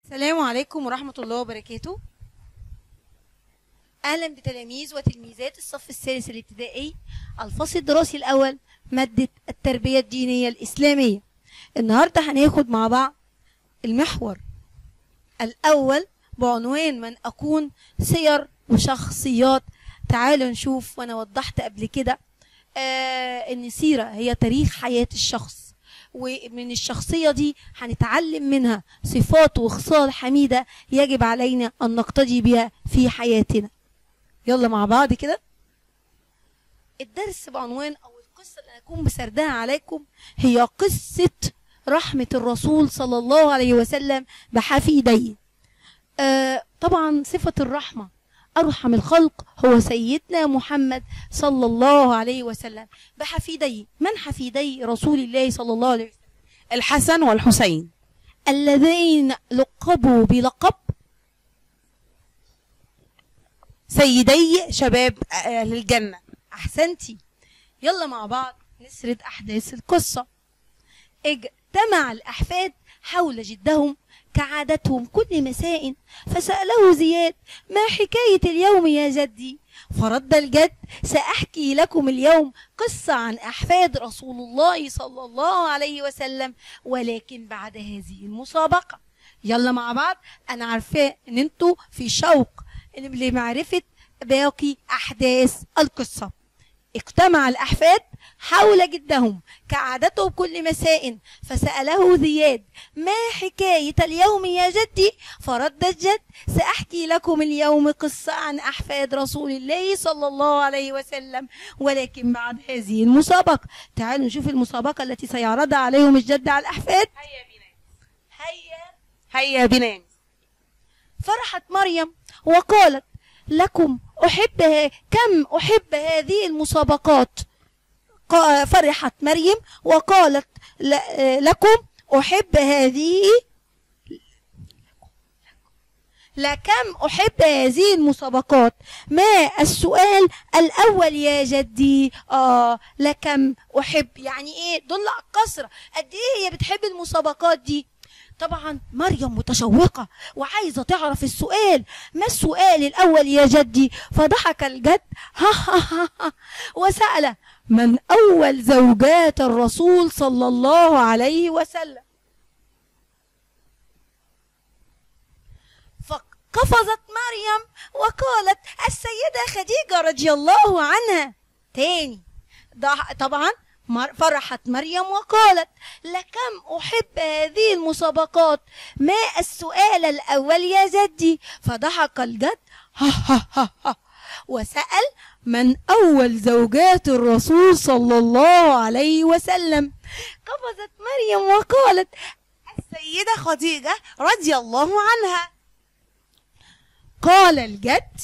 السلام عليكم ورحمة الله وبركاته أهلا بتلاميذ وتلميذات الصف الثالث الابتدائي الفصل الدراسي الأول مادة التربية الدينية الإسلامية النهاردة هناخد مع بعض المحور الأول بعنوان من أكون سير وشخصيات تعالوا نشوف وأنا وضحت قبل كده آه إن سيرة هي تاريخ حياة الشخص ومن الشخصية دي هنتعلم منها صفات وخصال حميدة يجب علينا أن نقتدي بها في حياتنا يلا مع بعض كده الدرس بعنوان أو القصة اللي هكون بسردها عليكم هي قصة رحمة الرسول صلى الله عليه وسلم بحفيديه آه طبعا صفة الرحمة أرحم الخلق هو سيدنا محمد صلى الله عليه وسلم بحفيديه من حفيدي رسول الله صلى الله عليه وسلم الحسن والحسين الذين لقبوا بلقب سيدي شباب أهل الجنة أحسنتي يلا مع بعض نسرد أحداث القصة اجتمع الأحفاد حول جدهم كعادتهم كل مساء فسأله زياد ما حكاية اليوم يا جدي فرد الجد سأحكي لكم اليوم قصة عن أحفاد رسول الله صلى الله عليه وسلم ولكن بعد هذه المسابقة يلا مع بعض أنا عارفة إن انتوا في شوق لمعرفة باقي أحداث القصة اجتمع الأحفاد حول جدهم كعادته كل مساء فسأله زياد ما حكاية اليوم يا جدي فرد الجد سأحكي لكم اليوم قصة عن أحفاد رسول الله صلى الله عليه وسلم ولكن بعد هذه المسابقة تعالوا نشوف المسابقة التي سيعرضها عليهم الجد على الأحفاد هيا بنا هيا هيا بنا فرحت مريم وقالت لكم أحب ه- كم أحب هذه المسابقات قا- فرحت مريم وقالت ل- لكم أحب هذه لكم أحب هذه المسابقات ما السؤال الأول يا جدي آه لكم أحب يعني إيه دل على الكسرة قد إيه هي بتحب المسابقات دي طبعا مريم متشوقة وعايزة تعرف السؤال ما السؤال الأول يا جدي فضحك الجد ها ها ها ها وسأل من أول زوجات الرسول صلى الله عليه وسلم فقفزت مريم وقالت السيدة خديجة رضي الله عنها تاني ضح- طبعا مر- فرحت مريم وقالت لكم أحب هذه المسابقات ما السؤال الأول يا جدي فضحك الجد ها ها ها ها وسأل من أول زوجات الرسول صلى الله عليه وسلم قفزت مريم وقالت السيدة خديجة رضي الله عنها قال الجد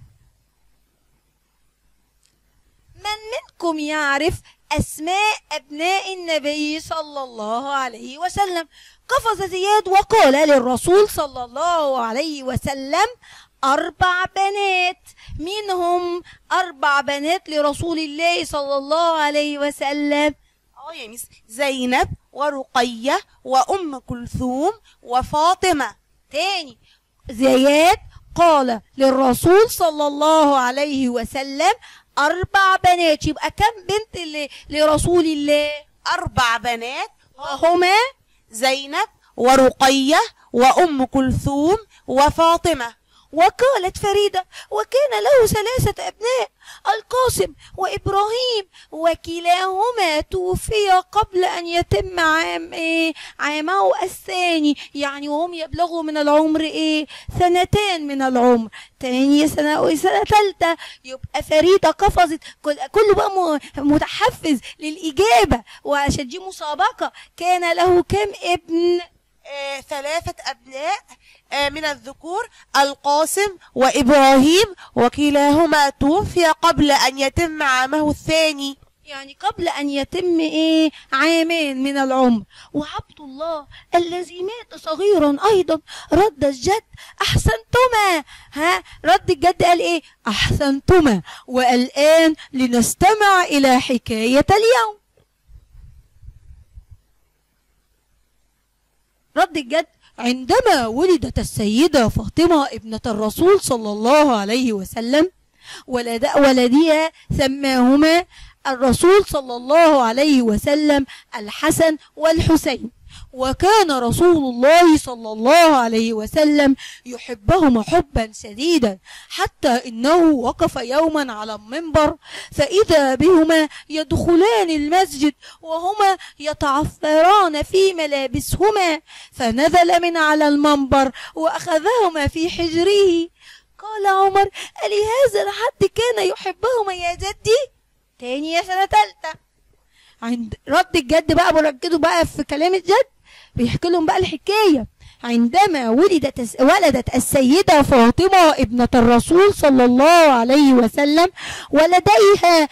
من منكم يعرف أسماء أبناء النبي صلى الله عليه وسلم قفز زياد وقال للرسول صلى الله عليه وسلم أربع بنات منهم أربع بنات لرسول الله صلى الله عليه وسلم اه يا ميس زينب ورقية وأم كلثوم وفاطمة تاني زياد قال للرسول صلى الله عليه وسلم أربع بنات يبقى كم بنت ل- لرسول الله أربع بنات وهما زينب ورقية وأم كلثوم وفاطمة وقالت فريدة وكان له ثلاثة أبناء القاسم وإبراهيم وكلاهما توفي قبل أن يتم عام إيه عامه الثاني يعني وهم يبلغوا من العمر إيه سنتان من العمر تاني سنة وسنة تالتة يبقى فريدة قفزت كل كله بقى م- متحفز للإجابة وعشان دي مسابقة كان له كم ابن آه، ثلاثة أبناء آه، من الذكور القاسم وإبراهيم وكلاهما توفي قبل أن يتم عامه الثاني يعني قبل أن يتم إيه عامين من العمر وعبد الله الذي مات صغيرا أيضا رد الجد أحسنتما ها رد الجد قال إيه أحسنتما والآن لنستمع إلى حكاية اليوم رد الجد عندما ولدت السيدة فاطمة ابنة الرسول صلى الله عليه وسلم ولد ولدها سماهما الرسول صلى الله عليه وسلم الحسن والحسين وكان رسول الله صلى الله عليه وسلم يحبهما حبا شديدا حتى انه وقف يوما على المنبر فاذا بهما يدخلان المسجد وهما يتعثران في ملابسهما فنزل من على المنبر واخذهما في حجره قال عمر ألهذا الحد كان يحبهما يا جدي تاني يا سنة تالتة عند رد الجد بقى بركزوا بقى في كلام الجد بيحكي لهم بقى الحكاية عندما ولدت ولدت السيدة فاطمة ابنة الرسول صلى الله عليه وسلم ولديها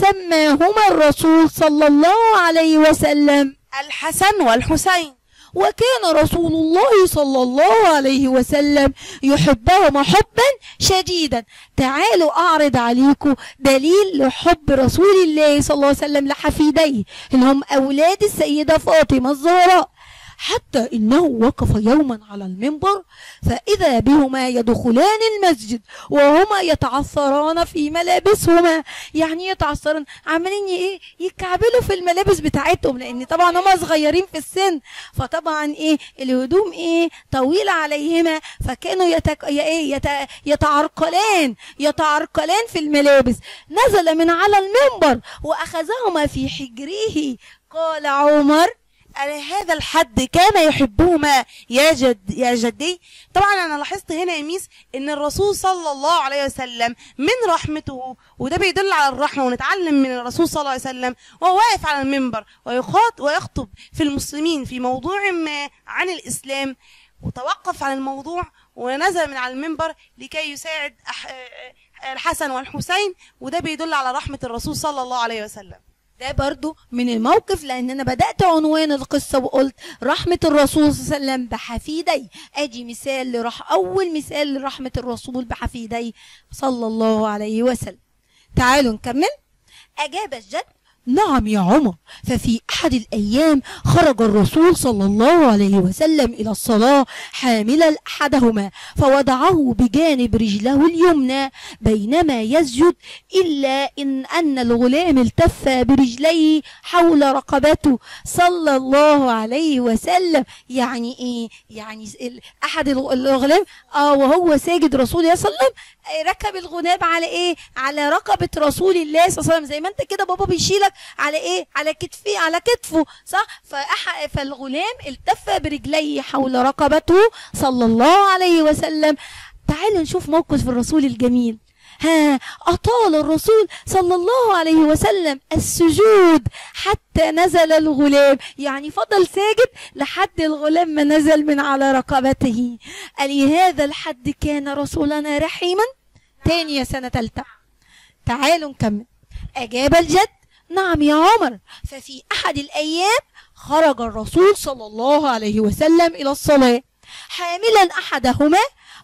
سماهما الرسول صلى الله عليه وسلم الحسن والحسين وكان رسول الله صلى الله عليه وسلم يحبهما حبا شديدا تعالوا أعرض عليكم دليل لحب رسول الله صلى الله عليه وسلم لحفيديه اللي هم أولاد السيدة فاطمة الزهراء حتى إنه وقف يوما على المنبر فإذا بهما يدخلان المسجد وهما يتعثران في ملابسهما يعني يتعثرن عمالين ايه يكعبلوا في الملابس بتاعتهم لان طبعا هما صغيرين في السن فطبعا ايه الهدوم ايه طويلة عليهما فكانوا يتك... ي- ايه يت... يتعرقلان يتعرقلان في الملابس نزل من على المنبر واخذهما في حجره قال عمر ألا هذا الحد كان يحبهما يا جد يا جدي طبعا انا لاحظت هنا يا ميس ان الرسول صلى الله عليه وسلم من رحمته وده بيدل على الرحمه ونتعلم من الرسول صلى الله عليه وسلم وهو واقف على المنبر ويخاط ويخطب في المسلمين في موضوع ما عن الاسلام وتوقف عن الموضوع ونزل من على المنبر لكي يساعد أح- الحسن والحسين وده بيدل على رحمه الرسول صلى الله عليه وسلم ده برضو من الموقف لان انا بدأت عنوان القصة وقلت رحمة الرسول صلى الله عليه وسلم بحفيدي ادي مثال لرح اول مثال لرحمة الرسول بحفيدي صلى الله عليه وسلم تعالوا نكمل اجاب الجد نعم يا عمر ففي احد الايام خرج الرسول صلى الله عليه وسلم الى الصلاه حاملا احدهما فوضعه بجانب رجله اليمنى بينما يسجد الا ان ان الغلام التف برجليه حول رقبته صلى الله عليه وسلم يعني ايه يعني ال- احد الغ- الغلام اه وهو ساجد رسول الله صلى الله عليه وسلم آه، ركب الغلام على ايه على رقبه رسول الله صلى الله عليه وسلم زي ما انت كده بابا بيشيلك على ايه على كتفي على كتفه صح فأح... فالغلام التف برجليه حول رقبته صلى الله عليه وسلم تعالوا نشوف موقف الرسول الجميل ها أطال الرسول صلى الله عليه وسلم السجود حتى نزل الغلام يعني فضل ساجد لحد الغلام ما نزل من على رقبته ألهذا الحد كان رسولنا رحيما تاني يا سنة تالتة تعالوا نكمل أجاب الجد نعم يا عمر ففي أحد الأيام خرج الرسول صلى الله عليه وسلم إلى الصلاة حاملا أحدهما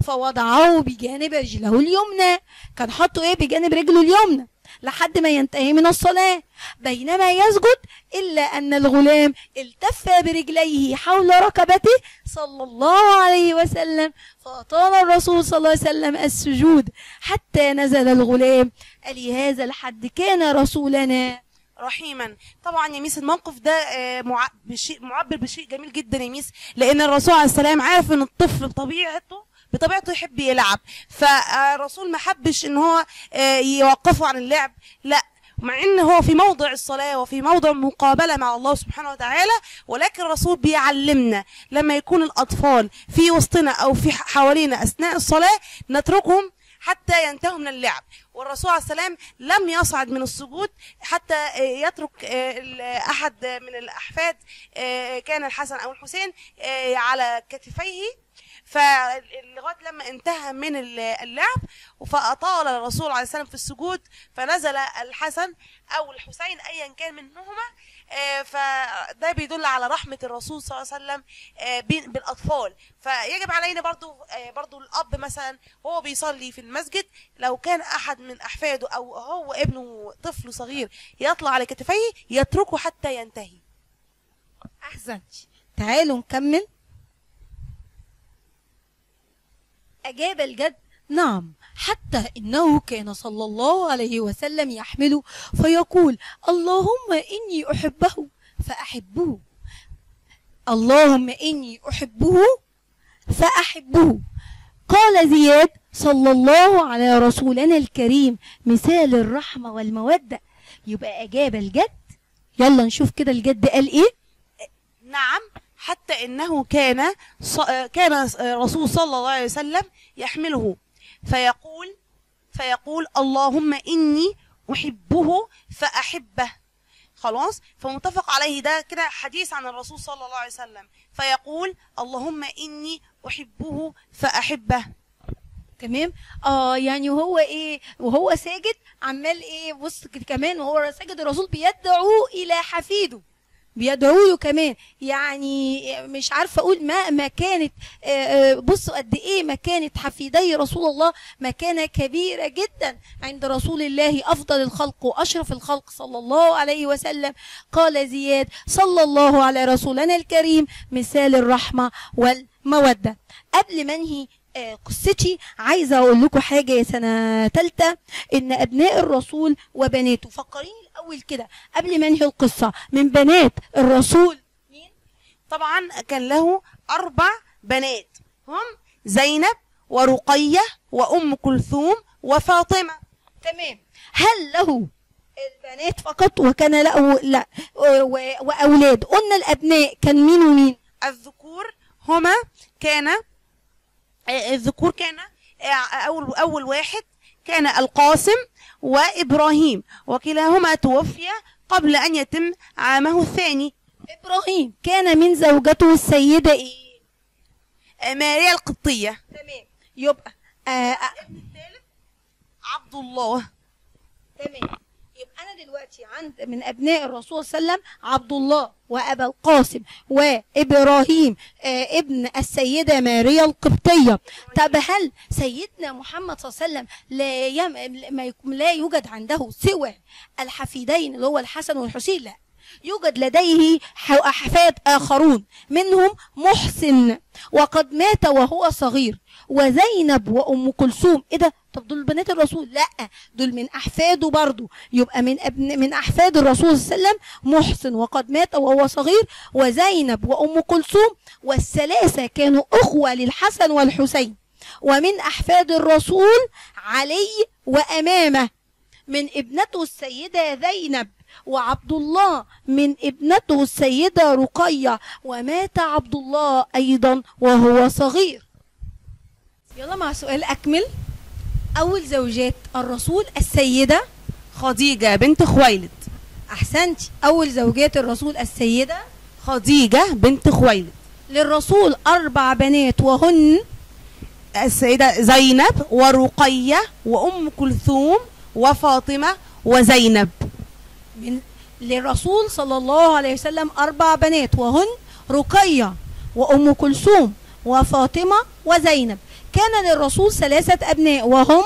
فوضعه بجانب رجله اليمنى كان حطه إيه بجانب رجله اليمنى لحد ما ينتهي من الصلاة بينما يسجد إلا أن الغلام التف برجليه حول ركبته صلى الله عليه وسلم فأطال الرسول صلى الله عليه وسلم السجود حتى نزل الغلام ألهذا الحد كان رسولنا رحيما طبعا يا ميس الموقف ده آه، مع- بشيء معبر بشيء جميل جدا يا ميس لان الرسول عليه السلام عارف ان الطفل بطبيعته بطبيعته يحب يلعب فالرسول ما حبش ان هو آه، يوقفه عن اللعب لا مع ان هو في موضع الصلاه وفي موضع مقابله مع الله سبحانه وتعالى ولكن الرسول بيعلمنا لما يكون الاطفال في وسطنا او في حوالينا اثناء الصلاه نتركهم حتى ينتهوا من اللعب والرسول عليه السلام لم يصعد من السجود حتى آه، يترك آه، ال- احد من الاحفاد آه، كان الحسن او الحسين آه، على كتفيه فلغايه لما انتهى من ال- اللعب فاطال الرسول عليه السلام في السجود فنزل الحسن او الحسين ايا كان منهما آه، فده بيدل على رحمه الرسول صلى الله عليه وسلم آه، بين- بالاطفال فيجب علينا برضو آه، برضو الاب مثلا وهو بيصلي في المسجد لو كان احد من احفاده او هو ابنه طفل صغير يطلع على كتفيه يتركه حتى ينتهي أحسنت تعالوا نكمل أجاب الجد نعم حتى إنه كان صلى الله عليه وسلم يحمله فيقول اللهم إني أحبه فأحبه اللهم إني أحبه فأحبه قال زياد صلى الله على رسولنا الكريم مثال الرحمة والمودة يبقى أجاب الجد يلا نشوف كده الجد قال إيه نعم حتى انه كان ص... كان رسول صلى الله عليه وسلم يحمله فيقول فيقول اللهم اني احبه فاحبه خلاص فمتفق عليه ده كده حديث عن الرسول صلى الله عليه وسلم فيقول اللهم اني احبه فاحبه تمام اه يعني وهو ايه وهو ساجد عمال ايه بص كده كمان وهو ساجد الرسول بيدعو الى حفيده بيدعو له كمان يعني مش عارفه اقول ما ما كانت آه، آه، بصوا قد ايه مكانه حفيدي رسول الله مكانه كبيره جدا عند رسول الله افضل الخلق واشرف الخلق صلى الله عليه وسلم قال زياد صلى الله على رسولنا الكريم مثال الرحمه والموده قبل ما انهي آه، قصتي عايزه اقول لكم حاجه يا سنه ثالثه ان ابناء الرسول وبناته فكريني الاول كده قبل ما انهي القصه من بنات الرسول مين طبعا كان له اربع بنات هم زينب ورقيه وام كلثوم وفاطمه تمام هل له البنات فقط وكان له لا و- واولاد قلنا الابناء كان مين ومين الذكور هما كان آه، الذكور كان آه، اول اول واحد كان القاسم وابراهيم وكلاهما توفي قبل ان يتم عامه الثاني ابراهيم كان من زوجته السيده ايه آه، ماريا القبطيه تمام يبقى آه آه عبد الله تمام يبقى انا دلوقتي عند من ابناء الرسول صلى الله عليه وسلم عبد الله وابا القاسم وابراهيم آه ابن السيده ماريا القبطيه طب هل سيدنا محمد صلى الله عليه وسلم لا يم... ما يك- لا يوجد عنده سوى الحفيدين اللي هو الحسن والحسين لا يوجد لديه ح- أحفاد آخرون منهم محسن وقد مات وهو صغير وزينب وأم كلثوم إيه ده طب دول بنات الرسول لا دول من أحفاده برضو يبقى من ابن من أحفاد الرسول صلى الله عليه وسلم محسن وقد مات وهو صغير وزينب وأم كلثوم والثلاثة كانوا أخوة للحسن والحسين ومن أحفاد الرسول علي وأمامه من ابنته السيدة زينب وعبد الله من ابنته السيدة رقية ومات عبد الله أيضا وهو صغير يلا مع سؤال أكمل أول زوجات الرسول السيدة خديجه بنت خويلد أحسنتي أول زوجات الرسول السيدة خديجه بنت خويلد للرسول أربع بنات وهن السيدة زينب ورقية وأم كلثوم وفاطمة وزينب من للرسول صلى الله عليه وسلم أربع بنات وهن رقية وأم كلثوم وفاطمة وزينب كان للرسول ثلاثة أبناء وهم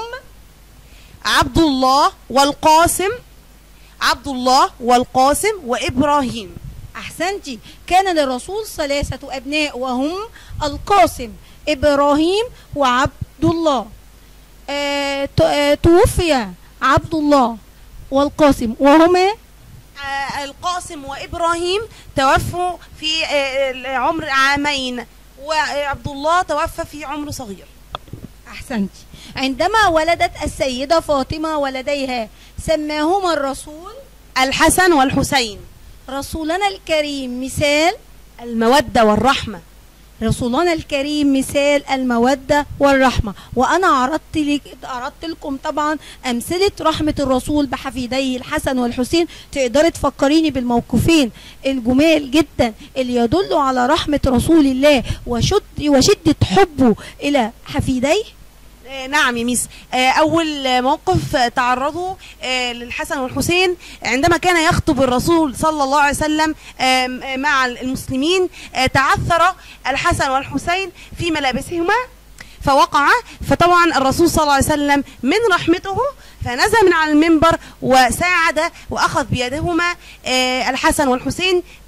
عبد الله والقاسم عبد الله والقاسم وإبراهيم أحسنتي كان للرسول ثلاثة أبناء وهم القاسم إبراهيم وعبد الله آه ت- آه، توفي عبد الله والقاسم وهما آه، القاسم وإبراهيم توفوا في آه، عمر عامين وعبد الله توفى في عمر صغير أحسنتي عندما ولدت السيدة فاطمة ولديها سماهما الرسول الحسن والحسين رسولنا الكريم مثال المودة والرحمة رسولنا الكريم مثال المودة والرحمة وأنا عرضت لك عرضت لكم طبعا أمثلة رحمة الرسول بحفيديه الحسن والحسين تقدري تفكريني بالموقفين الجمال جدا اللي يدلوا على رحمة رسول الله وشد وشدة حبه إلى حفيديه آه، نعم يا ميس آه، أول آه، موقف آه، تعرضوا آه، للحسن والحسين عندما كان يخطب الرسول صلى الله عليه وسلم آم، آه، مع المسلمين آه، تعثر الحسن والحسين في ملابسهما فوقع فطبعا الرسول صلى الله عليه وسلم من رحمته فنزل من على المنبر وساعد واخذ بيدهما آه، الحسن والحسين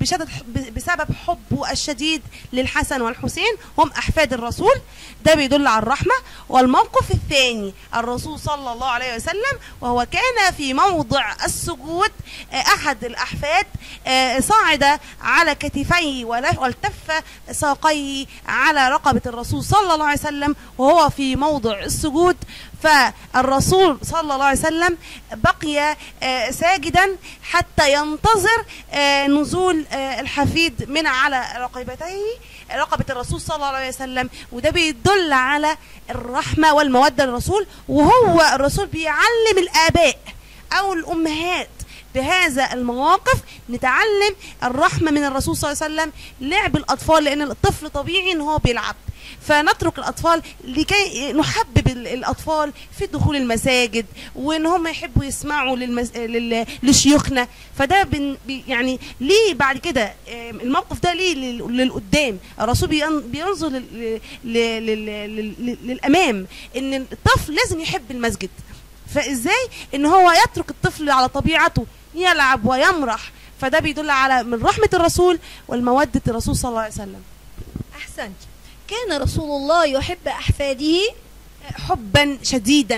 بشدة بسبب حبه الشديد للحسن والحسين هم أحفاد الرسول ده بيدل على الرحمة والموقف الثاني الرسول صلى الله عليه وسلم وهو كان في موضع السجود آه، أحد الأحفاد آه، صعد على كتفيه ول- والتف ساقيه على رقبة الرسول صلى الله عليه وسلم وهو في موضع السجود فالرسول صلى الله عليه وسلم بقي آه، ساجدا حتى ينتظر آه، نزول آه، الحفيد من على رقبتيه رقبة الرسول صلى الله عليه وسلم وده بيدل على الرحمة والمودة للرسول وهو الرسول بيعلم الآباء أو الأمهات بهذا المواقف نتعلم الرحمة من الرسول صلى الله عليه وسلم لعب الأطفال لأن الطفل طبيعي إن هو بيلعب فنترك الأطفال لكي نحبب ال- الأطفال في دخول المساجد وإن هم يحبوا يسمعوا للمس... لل... لشيوخنا فده بن... بي- يعني ليه بعد كده آم، الموقف ده ليه لل... للقدام الرسول بين... بينظر لل... لل... لل... لل... للأمام إن الطفل لازم يحب المسجد فازاي ان هو يترك الطفل على طبيعته يلعب ويمرح فده بيدل على من رحمة الرسول والمودة الرسول صلى الله عليه وسلم أحسنت كان رسول الله يحب أحفاده حبا شديدا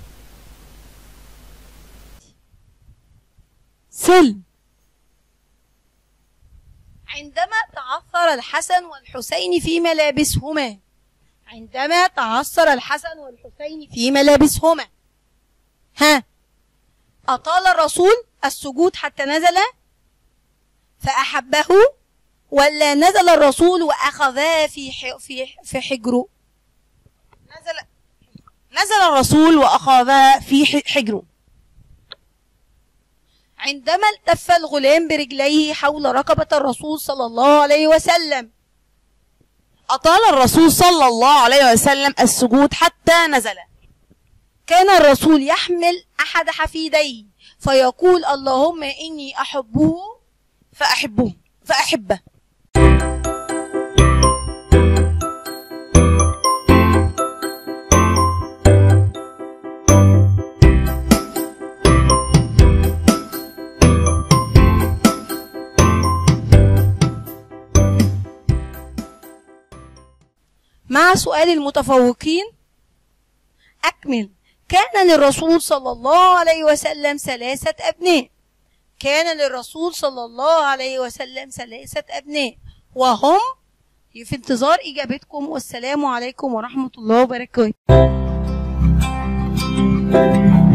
سلم عندما تعثر الحسن والحسين في ملابسهما عندما تعثر الحسن والحسين في ملابسهما ها أطال الرسول السجود حتى نزل فأحبه ولا نزل الرسول وأخذاه في ح- في في حجره نزل نزل الرسول وأخذها في ح- حجره عندما التف الغلام برجليه حول رقبة الرسول صلى الله عليه وسلم أطال الرسول صلى الله عليه وسلم السجود حتى نزل كان الرسول يحمل أحد حفيديه فيقول اللهم إني أحبه فأحبه فأحبه مع سؤال المتفوقين أكمل كان للرسول صلى الله عليه وسلم ثلاثة أبناء كان للرسول صلى الله عليه وسلم ثلاثة أبناء وهم في انتظار إجابتكم والسلام عليكم ورحمة الله وبركاته